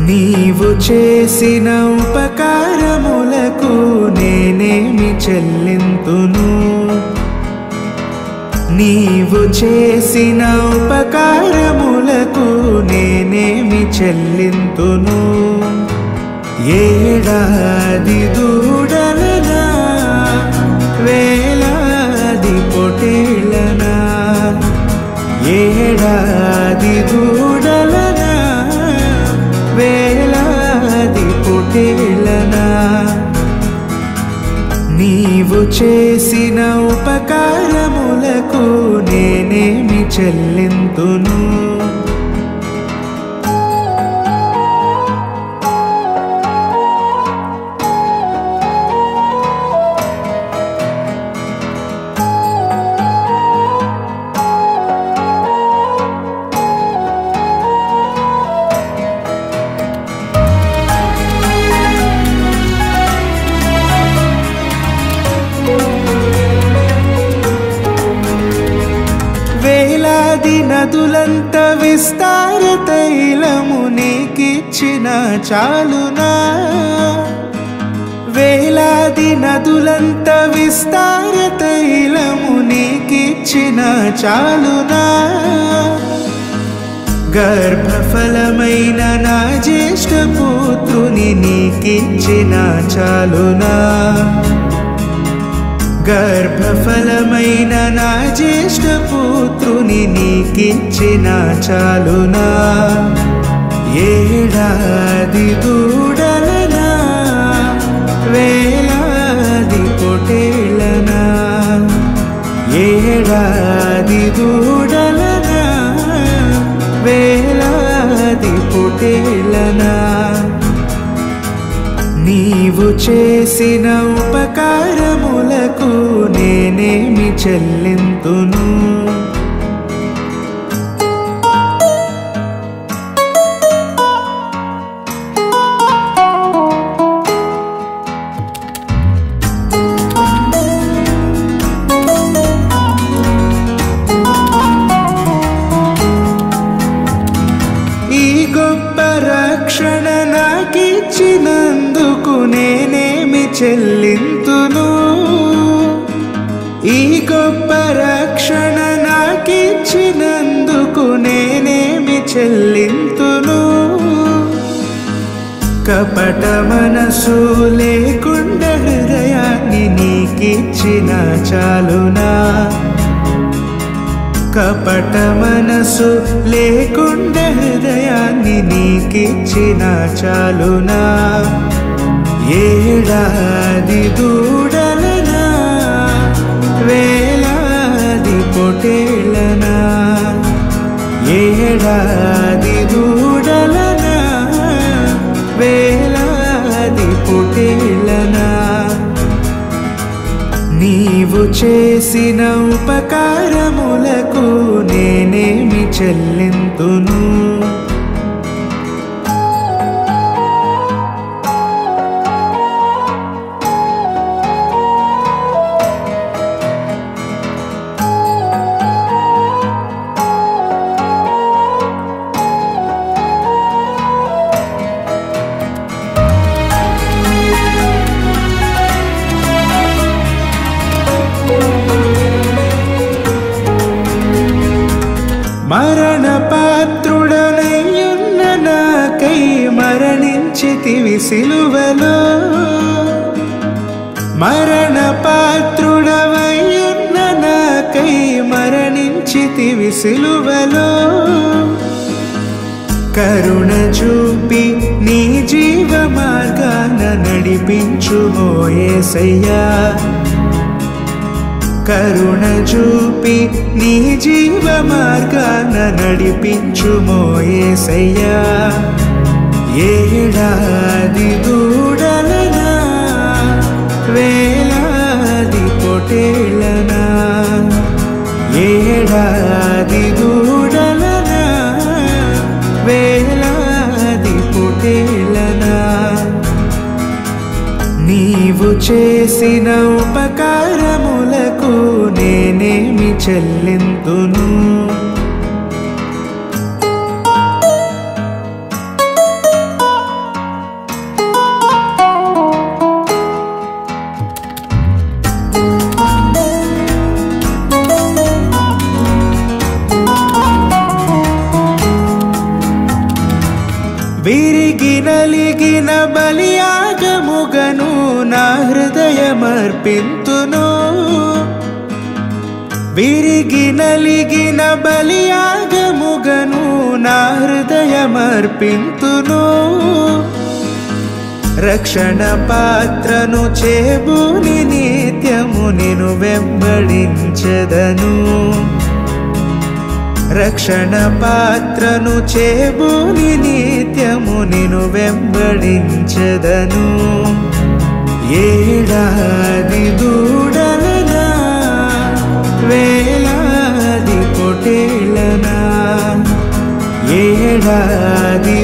నీవు చేసిన ఉపకారములకు నేనేమి చెల్లింతును నీవు చేసిన ఉపకారములకు నేనేమి చెల్లింతును ఏడాది దూడలనా వేలాది పొటేళ్ళనా ఏడాది దూడలనా వేలాది పొటేళ్ళనా నీవు చేసిన ఉపకారములకు నేనేమి చెల్లింతును వేలాది నదులంత విస్తార తైలము నీకిచ్చిన చాలునా వేలాది నదులంత విస్తార తైలము నీకిచ్చిన చాలునా గర్భఫలమైన నా జ్యేష్ఠ పుత్రుని నీకిచ్చిన చాలునా గర్భఫలమైన నా జ్యేష్ఠ పుత్రుని నీకిచ్చిన చాలునా ఏడాది దూడలనా వేలాది పొటేళ్ళనా ఏడాది దూడలనా వేలాది పొటేళ్ళనా నీవు చేసిన ఉపకారములకు నేనేమి చెల్లింతును ఈ గొప్ప రక్షణ నాకిచ్చినందుకు నేనేమి చెల్లింతును ఈ గొప్ప రక్షణ నాకిచ్చినందుకు నేనేమి చెల్లింతును కపట మనసు లేకుండా హృదయాన్ని నీకిచ్చిన చాలునా కపట మనసు లేకుండా హృదయాన్ని నీకిచ్చిన చాలునా ఏడాది దూడలనా వేలాది పొటేళ్ళనా ఏడాది దూడలనా వేలాది పొటేళ్ళనా నీవు చేసిన ఉపకారములకు నేనేమి చెల్లింతును మరణ పాత్రుడనయ్యున్న నాకై మరణించితివి సిలువలో మరణ పాత్రుడవయ్యున్న నాకై మరణించితివి సిలువలో కరుణ చూపి నీ జీవ మార్గాన నడిపించు మోయేసయ్యా కరుణ చూపి నీ జీవ మార్గాన నడిపించు మోయేసయ్యా ఏడాది దూడలనా వేలాది పొటేళ్ళనా ఏడాది దూడలనా వేలాది పొటేళ్ళనా నీవు చేసిన ఉపకారములకు నేనేమి చెల్లింతును నలిగిన బలియాగముగను నా హృదయమర్పింతును విరిగి నలిగిన బలియాగముగను నా హృదయమర్పింతును రక్షణ పాత్రను చేబూని నిత్యము నిను వెంబడించదను రక్షణ పాత్రను చేబూని నిత్యము నిను వెంబడించదను ఏడాది దూడలనా వేలాది పొటేలనా ఏడాది